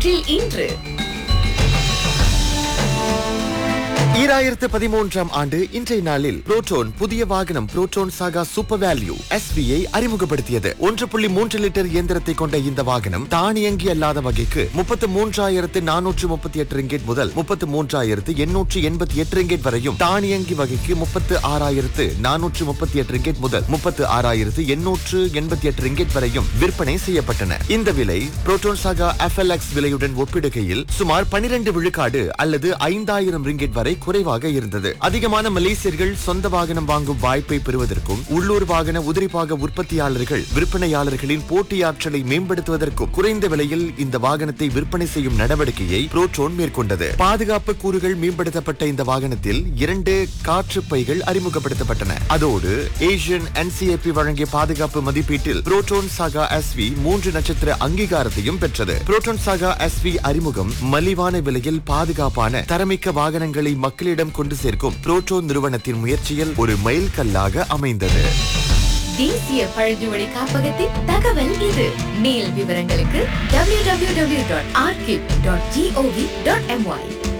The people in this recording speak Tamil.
வரலாற்றில் இன்று ஈராயிரத்து பதிமூன்றாம் ஆண்டு இன்றைய நாளில் புரோட்டோன் புதிய வாகனம் Proton Saga super value S P I அறிமுகப்படுத்தியது ஒன்று புள்ளி மூன்று லிட்டர் இயந்திரத்தை கொண்ட இந்த வாகனம் தானியங்கி அல்லாத வகைக்கு முப்பத்து மூன்றாயிரத்து நானூற்று முப்பத்தி எட்டு ரிங்கெட் முதல் முப்பத்து மூன்றாயிரத்து எண்ணூற்று எண்பத்தி எட்டு ரிங்கெட் வரையும் தானியங்கி வகைக்கு முப்பத்து ஆறாயிரத்து நானூற்று முப்பத்தி எட்டு ரிங்கெட் முதல் முப்பத்து ஆறாயிரத்து எண்ணூற்று எண்பத்தி எட்டு ரிங்கெட் வரையும் விற்பனை செய்யப்பட்டன இந்த விலை புரோட்டோன் சாகா எஃப்எல்எக்ஸ் விலையுடன் ஒப்பிடுகையில் சுமார் பனிரெண்டு விழுக்காடு அல்லது ஐந்தாயிரம் ரிங்கெட் வரை குறைவாக இருந்தது அதிகமான மலேசியர்கள் சொந்த வாகனம் வாங்கும் வாய்ப்பை பெறுவதற்கும் உள்ளூர் வாகன உதிரிபாக உற்பத்தியாளர்கள் விற்பனையாளர்களின் போட்டியாற்றலை மேம்படுத்துவதற்கும் குறைந்த விலையில் இந்த வாகனத்தை விற்பனை செய்யும் நடவடிக்கையை புரோட்ரோன் மேற்கொண்டது பாதுகாப்பு கூறுகள் மேம்படுத்தப்பட்ட இந்த வாகனத்தில் இரண்டு காற்று பைகள் அறிமுகப்படுத்தப்பட்டன அதோடு ஏசியன் என்சிஏபி வழங்கிய பாதுகாப்பு மதிப்பீட்டில் புரோட்டோன் சாகா எஸ்வி மூன்று நட்சத்திர அங்கீகாரத்தையும் பெற்றது புரோட்டோன் சாகா எஸ்வி அறிமுகம் மலிவான விலையில் பாதுகாப்பான தரமிக்க வாகனங்களை மக்களிடம் கொண்டு சேர்க்கும் புரோட்டோன் நிறுவனத்தின் முயற்சியில் ஒரு மைல்கல்லாக அமைந்தது தேசிய பழங்குடி காப்பகத்தின் தகவல் இது மேல் விவரங்களுக்கு www.archive.gov.my